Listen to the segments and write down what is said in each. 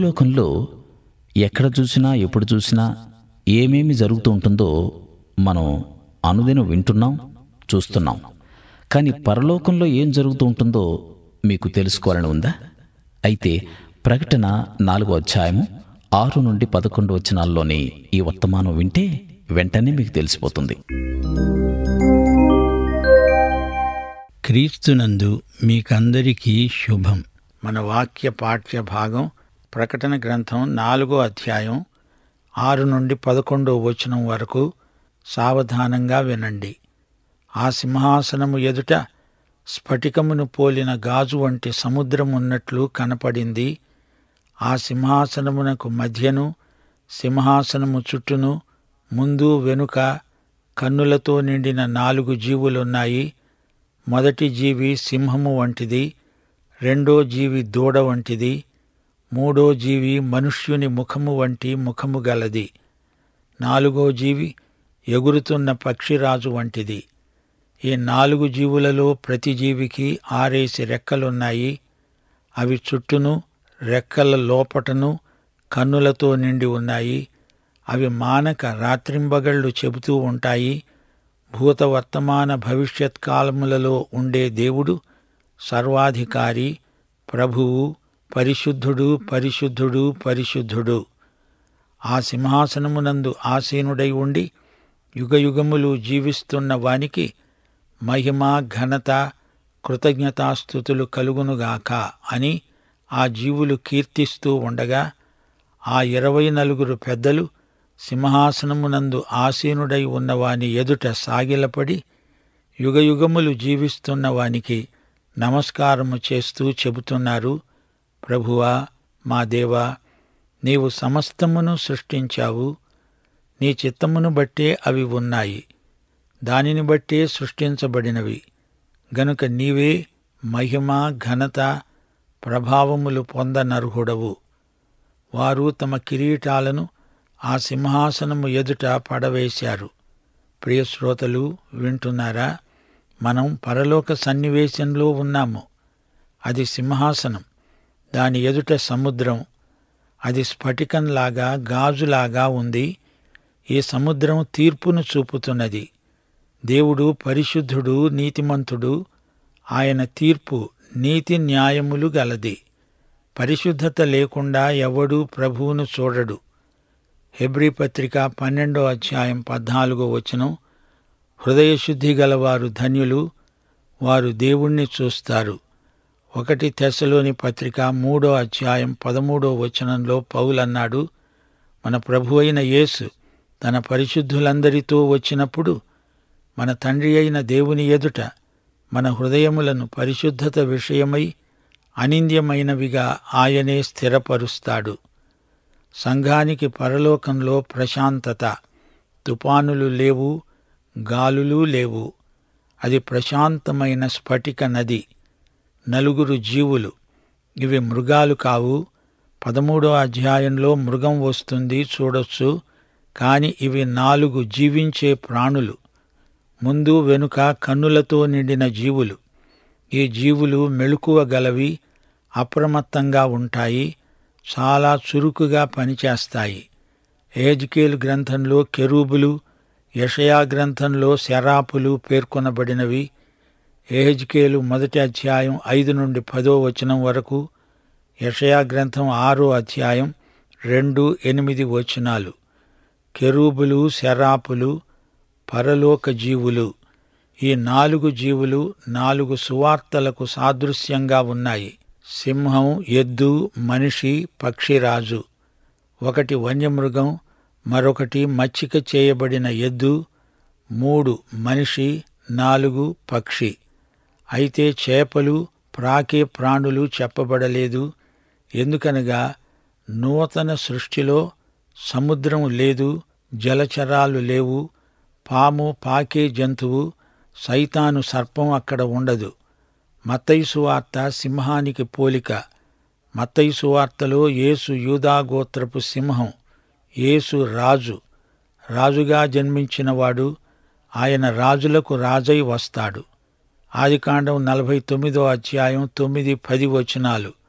భూలోకంలో ఎక్కడ చూసినా ఎప్పుడు చూసినా ఏమేమి జరుగుతూ ఉంటుందో మనం అనుదినం వింటున్నాం చూస్తున్నాం కానీ పరలోకంలో ఏం జరుగుతూ ఉంటుందో మీకు తెలుసుకోవాలని ఉందా అయితే ప్రకటన నాలుగో అధ్యాయము ఆరు నుండి పదకొండు వచనాల్లోని ఈ వర్తమానం వింటే వెంటనే మీకు తెలిసిపోతుంది క్రీస్తునందు మీకందరికీ శుభం మన వాక్య పాఠ్య భాగం ప్రకటన గ్రంథం నాలుగో అధ్యాయం ఆరు నుండి పదకొండో వచనం వరకు సావధానంగా వినండి ఆ సింహాసనము ఎదుట స్ఫటికమును పోలిన గాజు వంటి సముద్రం ఉన్నట్లు కనపడింది ఆ సింహాసనమునకు మధ్యను సింహాసనము చుట్టూను ముందు వెనుక కన్నులతో నిండిన నాలుగు జీవులున్నాయి మొదటి జీవి సింహము వంటిది రెండో జీవి దూడ వంటిది మూడో జీవి మనుష్యుని ముఖము వంటి ముఖము గలది నాలుగో జీవి ఎగురుతున్న పక్షిరాజు వంటిది ఈ నాలుగు జీవులలో ప్రతి జీవికి ఆరేసి రెక్కలున్నాయి అవి చుట్టూను రెక్కల లోపటను కన్నులతో నిండి ఉన్నాయి అవి మానక రాత్రింబగళ్ళు చెబుతూ ఉంటాయి భూత వర్తమాన భవిష్యత్ కాలములలో ఉండే దేవుడు సర్వాధికారి ప్రభువు పరిశుద్ధుడు పరిశుద్ధుడు పరిశుద్ధుడు ఆ సింహాసనమునందు ఆసీనుడై ఉండి యుగయుగములు జీవిస్తున్న వానికి మహిమ ఘనత కృతజ్ఞతాస్థుతులు కలుగునుగాక అని ఆ జీవులు కీర్తిస్తూ ఉండగా ఆ ఇరవై నలుగురు పెద్దలు సింహాసనమునందు ఆసీనుడై ఉన్నవాని ఎదుట సాగిలపడి యుగయుగములు జీవిస్తున్న వానికి నమస్కారము చేస్తూ చెబుతున్నారు ప్రభువా మా దేవా నీవు సమస్తమును సృష్టించావు నీ చిత్తమును బట్టే అవి ఉన్నాయి దానిని బట్టే సృష్టించబడినవి గనుక నీవే మహిమ ఘనత ప్రభావములు పొందనర్హుడవు వారు తమ కిరీటాలను ఆ సింహాసనము ఎదుట పడవేశారు ప్రియశ్రోతలు వింటున్నారా మనం పరలోక సన్నివేశంలో ఉన్నాము అది సింహాసనం దాని ఎదుట సముద్రం అది స్ఫటికంలాగా గాజులాగా ఉంది ఈ సముద్రం తీర్పును చూపుతున్నది దేవుడు పరిశుద్ధుడు నీతిమంతుడు ఆయన తీర్పు నీతి న్యాయములు గలది పరిశుద్ధత లేకుండా ఎవడూ ప్రభువును చూడడు హెబ్రీ పత్రిక పన్నెండో అధ్యాయం పద్నాలుగో వచనం హృదయశుద్ధి గలవారు ధన్యులు వారు దేవుణ్ణి చూస్తారు ఒకటి తెశలోని పత్రిక మూడో అధ్యాయం పదమూడో వచనంలో పౌలన్నాడు మన ప్రభు అయిన యేసు తన పరిశుద్ధులందరితో వచ్చినప్పుడు మన తండ్రి అయిన దేవుని ఎదుట మన హృదయములను పరిశుద్ధత విషయమై అనింద్యమైనవిగా ఆయనే స్థిరపరుస్తాడు సంఘానికి పరలోకంలో ప్రశాంతత తుపానులు లేవు గాలులు లేవు అది ప్రశాంతమైన స్ఫటిక నది నలుగురు జీవులు ఇవి మృగాలు కావు పదమూడో అధ్యాయంలో మృగం వస్తుంది చూడొచ్చు కాని ఇవి నాలుగు జీవించే ప్రాణులు ముందు వెనుక కన్నులతో నిండిన జీవులు ఈ జీవులు మెళుకువ గలవి అప్రమత్తంగా ఉంటాయి చాలా చురుకుగా పనిచేస్తాయి ఏజ్కేల్ గ్రంథంలో కెరూబులు యషయా గ్రంథంలో శరాపులు పేర్కొనబడినవి ఏహెజ్కేలు మొదటి అధ్యాయం ఐదు నుండి పదో వచనం వరకు యషయా గ్రంథం ఆరో అధ్యాయం రెండు ఎనిమిది వచనాలు కెరూబులు శరాపులు పరలోక జీవులు ఈ నాలుగు జీవులు నాలుగు సువార్తలకు సాదృశ్యంగా ఉన్నాయి సింహం ఎద్దు మనిషి పక్షిరాజు ఒకటి వన్యమృగం మరొకటి మచ్చిక చేయబడిన ఎద్దు మూడు మనిషి నాలుగు పక్షి అయితే చేపలు ప్రాకే ప్రాణులు చెప్పబడలేదు ఎందుకనగా నూతన సృష్టిలో సముద్రం లేదు జలచరాలు లేవు పాము పాకే జంతువు సైతాను సర్పం అక్కడ ఉండదు మత్తయి వార్త సింహానికి పోలిక మత్తయి వార్తలో యేసు యూదాగోత్రపు సింహం యేసు రాజు రాజుగా జన్మించినవాడు ఆయన రాజులకు రాజై వస్తాడు ఆదికాండం నలభై తొమ్మిదో అధ్యాయం తొమ్మిది పది వచనాలు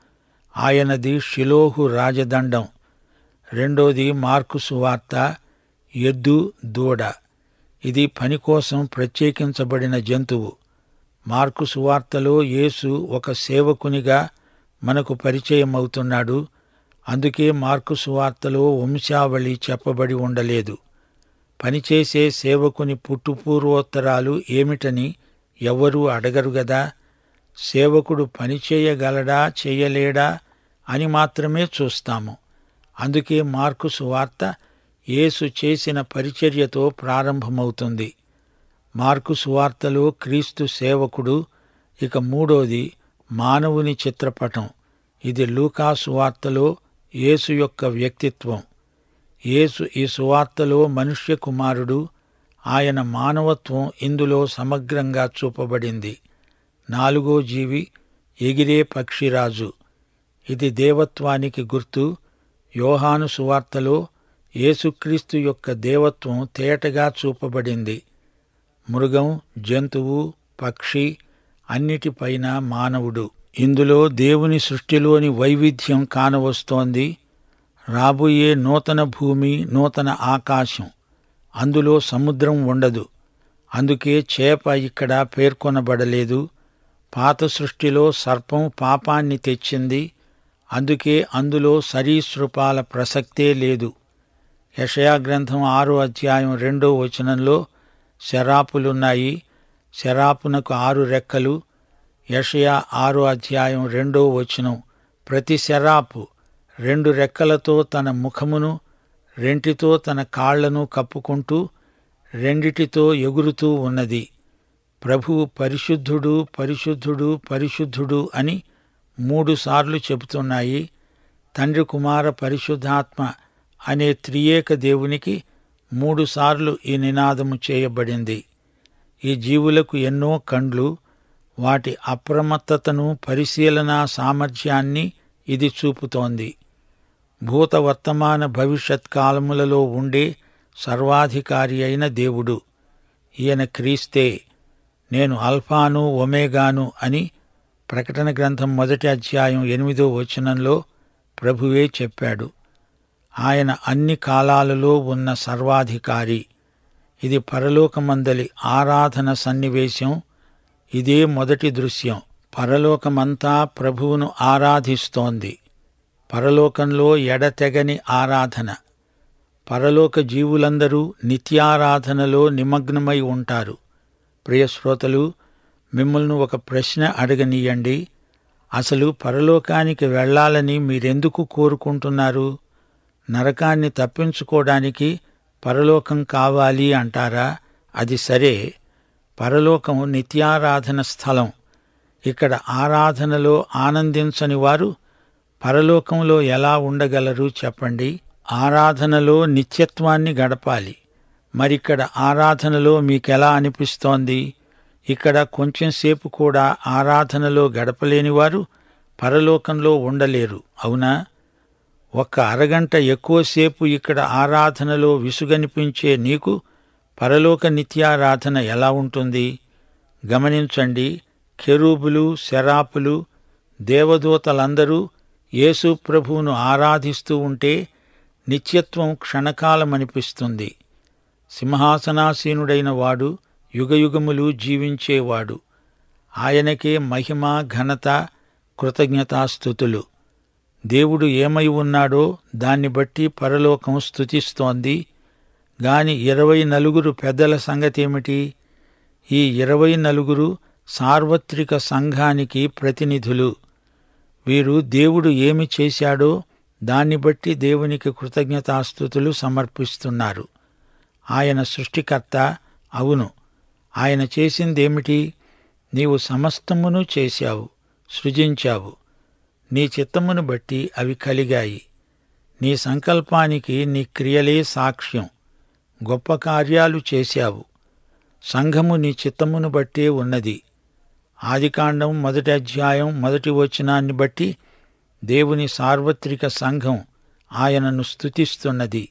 ఆయనది షిలోహు రాజదండం రెండోది మార్కు సువార్త ఎద్దు దూడ ఇది పని కోసం ప్రత్యేకించబడిన జంతువు మార్కు సువార్తలో యేసు ఒక సేవకునిగా మనకు పరిచయం అవుతున్నాడు అందుకే మార్కు సువార్తలో వంశావళి చెప్పబడి ఉండలేదు పనిచేసే సేవకుని పుట్టుపూర్వోత్తరాలు ఏమిటని ఎవ్వరూ అడగరు గదా సేవకుడు పని చేయగలడా చేయలేడా అని మాత్రమే చూస్తాము అందుకే మార్కు సువార్త యేసు చేసిన పరిచర్యతో ప్రారంభమవుతుంది మార్కు సువార్తలో క్రీస్తు సేవకుడు ఇక మూడోది మానవుని చిత్రపటం ఇది లూకా సువార్తలో యేసు యొక్క వ్యక్తిత్వం యేసు ఈ సువార్తలో మనుష్య కుమారుడు ఆయన మానవత్వం ఇందులో సమగ్రంగా చూపబడింది నాలుగో జీవి ఎగిరే పక్షిరాజు ఇది దేవత్వానికి గుర్తు యోహాను సువార్తలో యేసుక్రీస్తు యొక్క దేవత్వం తేటగా చూపబడింది మృగం జంతువు పక్షి అన్నిటిపైన మానవుడు ఇందులో దేవుని సృష్టిలోని వైవిధ్యం కానవస్తోంది రాబోయే నూతన భూమి నూతన ఆకాశం అందులో సముద్రం ఉండదు అందుకే చేప ఇక్కడ పేర్కొనబడలేదు పాత సృష్టిలో సర్పం పాపాన్ని తెచ్చింది అందుకే అందులో సరీసృపాల ప్రసక్తే లేదు యషయా గ్రంథం ఆరో అధ్యాయం రెండో వచనంలో శరాపులున్నాయి శరాపునకు ఆరు రెక్కలు యషయా ఆరో అధ్యాయం రెండో వచనం ప్రతి శరాపు రెండు రెక్కలతో తన ముఖమును రెంటితో తన కాళ్లను కప్పుకుంటూ రెండిటితో ఎగురుతూ ఉన్నది ప్రభువు పరిశుద్ధుడు పరిశుద్ధుడు పరిశుద్ధుడు అని మూడుసార్లు చెబుతున్నాయి తండ్రి కుమార పరిశుద్ధాత్మ అనే త్రియేక దేవునికి మూడుసార్లు ఈ నినాదము చేయబడింది ఈ జీవులకు ఎన్నో కండ్లు వాటి అప్రమత్తతను పరిశీలన సామర్థ్యాన్ని ఇది చూపుతోంది భూత వర్తమాన భవిష్యత్ కాలములలో ఉండే సర్వాధికారి అయిన దేవుడు ఈయన క్రీస్తే నేను అల్ఫాను ఒమేగాను అని ప్రకటన గ్రంథం మొదటి అధ్యాయం ఎనిమిదో వచనంలో ప్రభువే చెప్పాడు ఆయన అన్ని కాలాలలో ఉన్న సర్వాధికారి ఇది పరలోకమందలి ఆరాధన సన్నివేశం ఇదే మొదటి దృశ్యం పరలోకమంతా ప్రభువును ఆరాధిస్తోంది పరలోకంలో ఎడతెగని ఆరాధన పరలోక జీవులందరూ నిత్యారాధనలో నిమగ్నమై ఉంటారు ప్రియశ్రోతలు మిమ్మల్ని ఒక ప్రశ్న అడగనీయండి అసలు పరలోకానికి వెళ్ళాలని మీరెందుకు కోరుకుంటున్నారు నరకాన్ని తప్పించుకోవడానికి పరలోకం కావాలి అంటారా అది సరే పరలోకం నిత్యారాధన స్థలం ఇక్కడ ఆరాధనలో ఆనందించని వారు పరలోకంలో ఎలా ఉండగలరు చెప్పండి ఆరాధనలో నిత్యత్వాన్ని గడపాలి మరిక్కడ ఆరాధనలో మీకెలా అనిపిస్తోంది ఇక్కడ కొంచెం సేపు కూడా ఆరాధనలో గడపలేని వారు పరలోకంలో ఉండలేరు అవునా ఒక్క అరగంట ఎక్కువసేపు ఇక్కడ ఆరాధనలో విసుగనిపించే నీకు పరలోక నిత్యారాధన ఎలా ఉంటుంది గమనించండి కెరూబులు శరాపులు దేవదూతలందరూ యేసు ప్రభువును ఆరాధిస్తూ ఉంటే నిత్యత్వం క్షణకాలమనిపిస్తుంది సింహాసనాసీనుడైన వాడు యుగయుగములు జీవించేవాడు ఆయనకే మహిమ ఘనత కృతజ్ఞతాస్థుతులు దేవుడు ఏమై ఉన్నాడో దాన్ని బట్టి పరలోకం స్తుతిస్తోంది గాని ఇరవై నలుగురు పెద్దల సంగతేమిటి ఈ ఇరవై నలుగురు సార్వత్రిక సంఘానికి ప్రతినిధులు వీరు దేవుడు ఏమి చేశాడో దాన్ని బట్టి దేవునికి కృతజ్ఞతాస్థుతులు సమర్పిస్తున్నారు ఆయన సృష్టికర్త అవును ఆయన చేసిందేమిటి నీవు సమస్తమును చేశావు సృజించావు నీ చిత్తమును బట్టి అవి కలిగాయి నీ సంకల్పానికి నీ క్రియలే సాక్ష్యం గొప్ప కార్యాలు చేశావు సంఘము నీ చిత్తమును బట్టే ఉన్నది ఆదికాండం మొదటి అధ్యాయం మొదటి వచనాన్ని బట్టి దేవుని సార్వత్రిక సంఘం ఆయనను స్తుతిస్తున్నది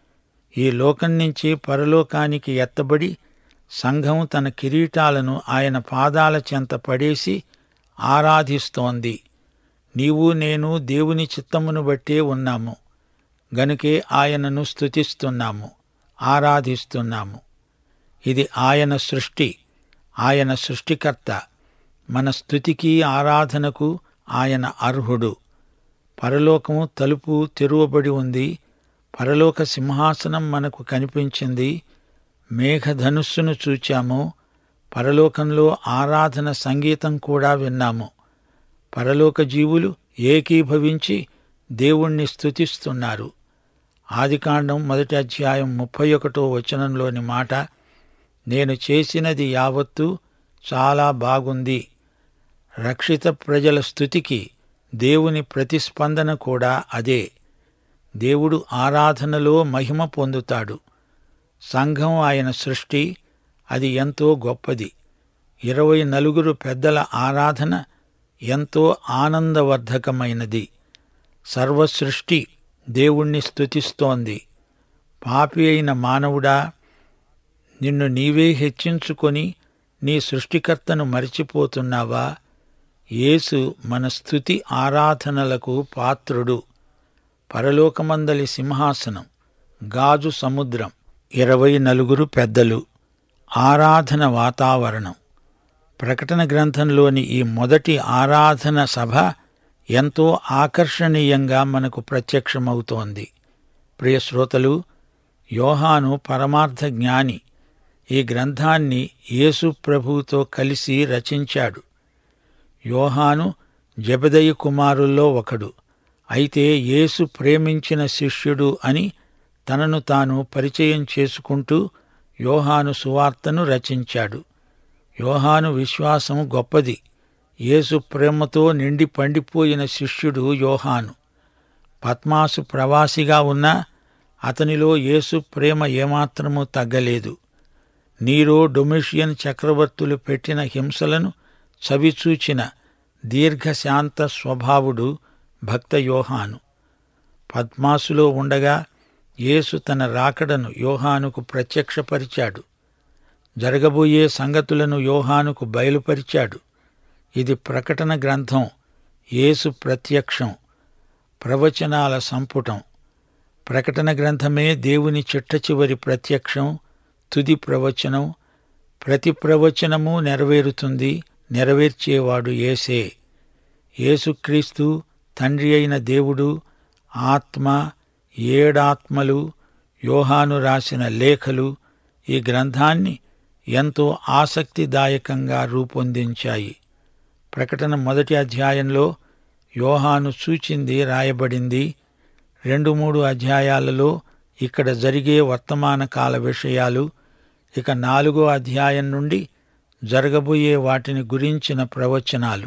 ఈ లోకం నుంచి పరలోకానికి ఎత్తబడి సంఘం తన కిరీటాలను ఆయన పాదాల చెంత పడేసి ఆరాధిస్తోంది నీవు నేను దేవుని చిత్తమును బట్టే ఉన్నాము గనుకే ఆయనను స్తుతిస్తున్నాము ఆరాధిస్తున్నాము ఇది ఆయన సృష్టి ఆయన సృష్టికర్త మన స్థుతికి ఆరాధనకు ఆయన అర్హుడు పరలోకము తలుపు తెరువబడి ఉంది పరలోక సింహాసనం మనకు కనిపించింది మేఘధనుస్సును చూచాము పరలోకంలో ఆరాధన సంగీతం కూడా విన్నాము పరలోక జీవులు ఏకీభవించి దేవుణ్ణి స్తుతిస్తున్నారు ఆదికాండం మొదటి అధ్యాయం ముప్పై ఒకటో వచనంలోని మాట నేను చేసినది యావత్తు చాలా బాగుంది రక్షిత ప్రజల స్థుతికి దేవుని ప్రతిస్పందన కూడా అదే దేవుడు ఆరాధనలో మహిమ పొందుతాడు సంఘం ఆయన సృష్టి అది ఎంతో గొప్పది ఇరవై నలుగురు పెద్దల ఆరాధన ఎంతో ఆనందవర్ధకమైనది సర్వసృష్టి దేవుణ్ణి స్తుతిస్తోంది పాపి అయిన మానవుడా నిన్ను నీవే హెచ్చించుకొని నీ సృష్టికర్తను మరిచిపోతున్నావా యేసు మన స్థుతి ఆరాధనలకు పాత్రుడు పరలోకమందలి సింహాసనం గాజు సముద్రం ఇరవై నలుగురు పెద్దలు ఆరాధన వాతావరణం ప్రకటన గ్రంథంలోని ఈ మొదటి ఆరాధన సభ ఎంతో ఆకర్షణీయంగా మనకు ప్రత్యక్షమవుతోంది ప్రియ శ్రోతలు యోహాను పరమార్థ జ్ఞాని ఈ గ్రంథాన్ని యేసు ప్రభువుతో కలిసి రచించాడు యోహాను జబదయి కుమారుల్లో ఒకడు అయితే యేసు ప్రేమించిన శిష్యుడు అని తనను తాను పరిచయం చేసుకుంటూ యోహాను సువార్తను రచించాడు యోహాను విశ్వాసం గొప్పది యేసు ప్రేమతో నిండి పండిపోయిన శిష్యుడు యోహాను పద్మాసు ప్రవాసిగా ఉన్నా అతనిలో యేసు ప్రేమ ఏమాత్రమూ తగ్గలేదు నీరో డొమిషియన్ చక్రవర్తులు పెట్టిన హింసలను చవిచూచిన దీర్ఘశాంత స్వభావుడు భక్త యోహాను పద్మాసులో ఉండగా యేసు తన రాకడను యోహానుకు ప్రత్యక్షపరిచాడు జరగబోయే సంగతులను యోహానుకు బయలుపరిచాడు ఇది ప్రకటన గ్రంథం యేసు ప్రత్యక్షం ప్రవచనాల సంపుటం ప్రకటన గ్రంథమే దేవుని చిట్ట చివరి ప్రత్యక్షం తుది ప్రవచనం ప్రతి ప్రవచనము నెరవేరుతుంది నెరవేర్చేవాడు యేసే యేసుక్రీస్తు తండ్రి అయిన దేవుడు ఆత్మ ఏడాత్మలు యోహాను రాసిన లేఖలు ఈ గ్రంథాన్ని ఎంతో ఆసక్తిదాయకంగా రూపొందించాయి ప్రకటన మొదటి అధ్యాయంలో యోహాను సూచింది రాయబడింది రెండు మూడు అధ్యాయాలలో ఇక్కడ జరిగే వర్తమాన కాల విషయాలు ఇక నాలుగో అధ్యాయం నుండి జరగబోయే వాటిని గురించిన ప్రవచనాలు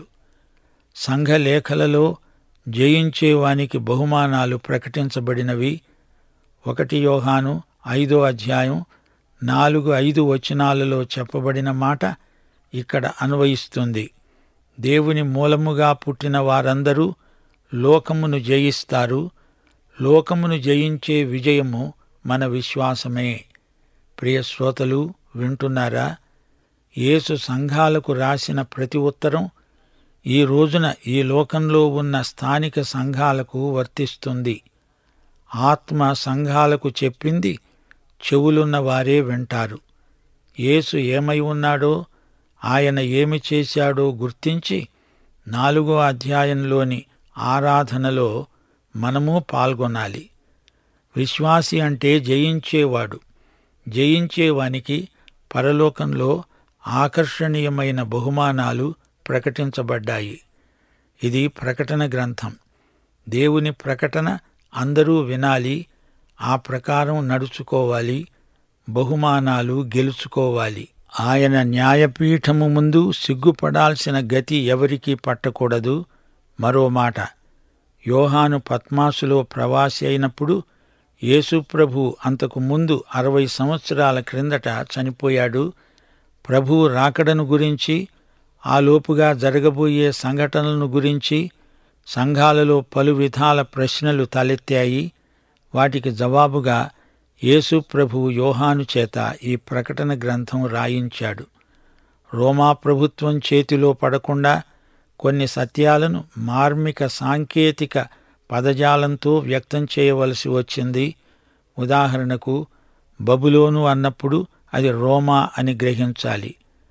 సంఘలేఖలలో జయించేవానికి బహుమానాలు ప్రకటించబడినవి ఒకటి యోహాను ఐదో అధ్యాయం నాలుగు ఐదు వచనాలలో చెప్పబడిన మాట ఇక్కడ అన్వయిస్తుంది దేవుని మూలముగా పుట్టిన వారందరూ లోకమును జయిస్తారు లోకమును జయించే విజయము మన విశ్వాసమే ప్రియ శ్రోతలు వింటున్నారా యేసు సంఘాలకు రాసిన ప్రతి ఉత్తరం ఈ రోజున ఈ లోకంలో ఉన్న స్థానిక సంఘాలకు వర్తిస్తుంది ఆత్మ సంఘాలకు చెప్పింది చెవులున్న వారే వింటారు యేసు ఏమై ఉన్నాడో ఆయన ఏమి చేశాడో గుర్తించి నాలుగో అధ్యాయంలోని ఆరాధనలో మనము పాల్గొనాలి విశ్వాసి అంటే జయించేవాడు జయించేవానికి పరలోకంలో ఆకర్షణీయమైన బహుమానాలు ప్రకటించబడ్డాయి ఇది ప్రకటన గ్రంథం దేవుని ప్రకటన అందరూ వినాలి ఆ ప్రకారం నడుచుకోవాలి బహుమానాలు గెలుచుకోవాలి ఆయన న్యాయపీఠము ముందు సిగ్గుపడాల్సిన గతి ఎవరికీ పట్టకూడదు మరో మాట యోహాను పద్మాసులో ప్రవాసి అయినప్పుడు యేసుప్రభు అంతకు ముందు అరవై సంవత్సరాల క్రిందట చనిపోయాడు ప్రభు రాకడను గురించి ఆలోపుగా జరగబోయే సంఘటనలను గురించి సంఘాలలో పలు విధాల ప్రశ్నలు తలెత్తాయి వాటికి జవాబుగా యేసు ప్రభువు యోహాను చేత ఈ ప్రకటన గ్రంథం రాయించాడు రోమా ప్రభుత్వం చేతిలో పడకుండా కొన్ని సత్యాలను మార్మిక సాంకేతిక పదజాలంతో వ్యక్తం చేయవలసి వచ్చింది ఉదాహరణకు బబులోను అన్నప్పుడు అది రోమా అని గ్రహించాలి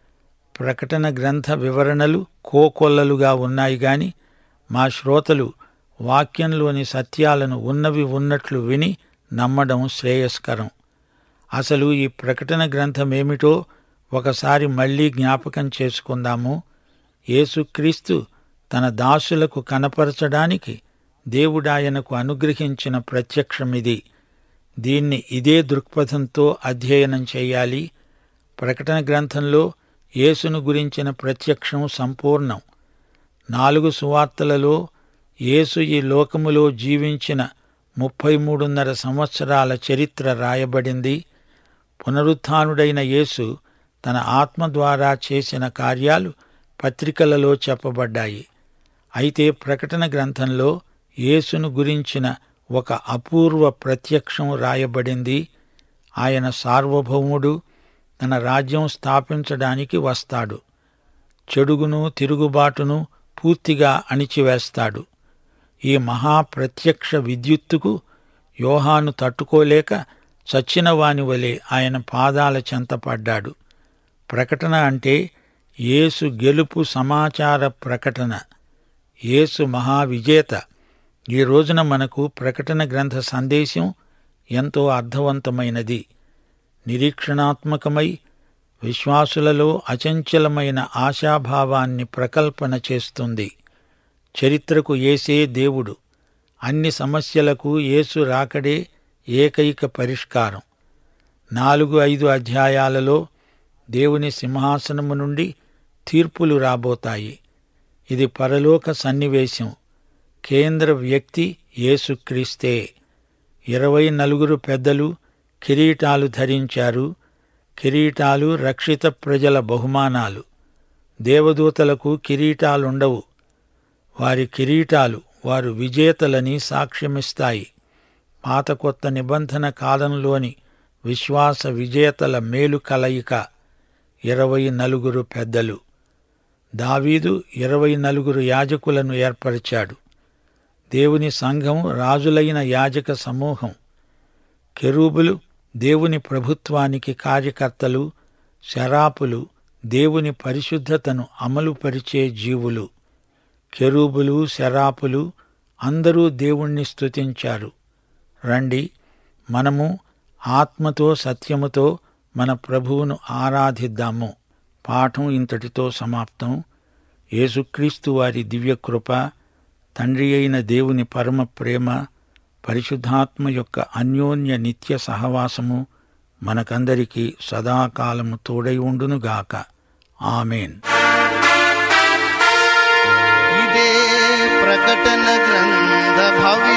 ప్రకటన గ్రంథ వివరణలు కోకొల్లలుగా ఉన్నాయి గాని మా శ్రోతలు వాక్యంలోని సత్యాలను ఉన్నవి ఉన్నట్లు విని నమ్మడం శ్రేయస్కరం అసలు ఈ ప్రకటన గ్రంథమేమిటో ఒకసారి మళ్ళీ జ్ఞాపకం చేసుకుందాము యేసుక్రీస్తు తన దాసులకు కనపరచడానికి దేవుడాయనకు అనుగ్రహించిన ప్రత్యక్షమిది దీన్ని ఇదే దృక్పథంతో అధ్యయనం చేయాలి ప్రకటన గ్రంథంలో యేసును గురించిన ప్రత్యక్షం సంపూర్ణం నాలుగు సువార్తలలో యేసు ఈ లోకములో జీవించిన ముప్పై మూడున్నర సంవత్సరాల చరిత్ర రాయబడింది పునరుత్థానుడైన యేసు తన ఆత్మ ద్వారా చేసిన కార్యాలు పత్రికలలో చెప్పబడ్డాయి అయితే ప్రకటన గ్రంథంలో యేసును గురించిన ఒక అపూర్వ ప్రత్యక్షం రాయబడింది ఆయన సార్వభౌముడు తన రాజ్యం స్థాపించడానికి వస్తాడు చెడుగును తిరుగుబాటును పూర్తిగా అణిచివేస్తాడు ఈ మహాప్రత్యక్ష విద్యుత్తుకు యోహాను తట్టుకోలేక చచ్చిన వాని వలె ఆయన పాదాల చెంతపడ్డాడు ప్రకటన అంటే యేసు గెలుపు సమాచార ప్రకటన యేసు మహావిజేత ఈ రోజున మనకు ప్రకటన గ్రంథ సందేశం ఎంతో అర్థవంతమైనది నిరీక్షణాత్మకమై విశ్వాసులలో అచంచలమైన ఆశాభావాన్ని ప్రకల్పన చేస్తుంది చరిత్రకు ఏసే దేవుడు అన్ని సమస్యలకు యేసు రాకడే ఏకైక పరిష్కారం నాలుగు ఐదు అధ్యాయాలలో దేవుని సింహాసనము నుండి తీర్పులు రాబోతాయి ఇది పరలోక సన్నివేశం కేంద్ర వ్యక్తి యేసుక్రీస్తే ఇరవై నలుగురు పెద్దలు కిరీటాలు ధరించారు కిరీటాలు రక్షిత ప్రజల బహుమానాలు దేవదూతలకు కిరీటాలుండవు వారి కిరీటాలు వారు విజేతలని సాక్ష్యమిస్తాయి పాత కొత్త నిబంధన కాలంలోని విశ్వాస విజేతల మేలు కలయిక ఇరవై నలుగురు పెద్దలు దావీదు ఇరవై నలుగురు యాజకులను ఏర్పరిచాడు దేవుని సంఘం రాజులైన యాజక సమూహం కెరూబులు దేవుని ప్రభుత్వానికి కార్యకర్తలు శరాపులు దేవుని పరిశుద్ధతను అమలుపరిచే జీవులు కెరూబులు శరాపులు అందరూ దేవుణ్ణి స్తుతించారు రండి మనము ఆత్మతో సత్యముతో మన ప్రభువును ఆరాధిద్దాము పాఠం ఇంతటితో సమాప్తం యేసుక్రీస్తు వారి దివ్యకృప తండ్రి అయిన దేవుని పరమ ప్రేమ పరిశుద్ధాత్మ యొక్క అన్యోన్య నిత్య సహవాసము మనకందరికీ సదాకాలము తోడై ఉండునుగాక ఆమెన్ ఇదే ప్రకటన గ్రంథ భవ్య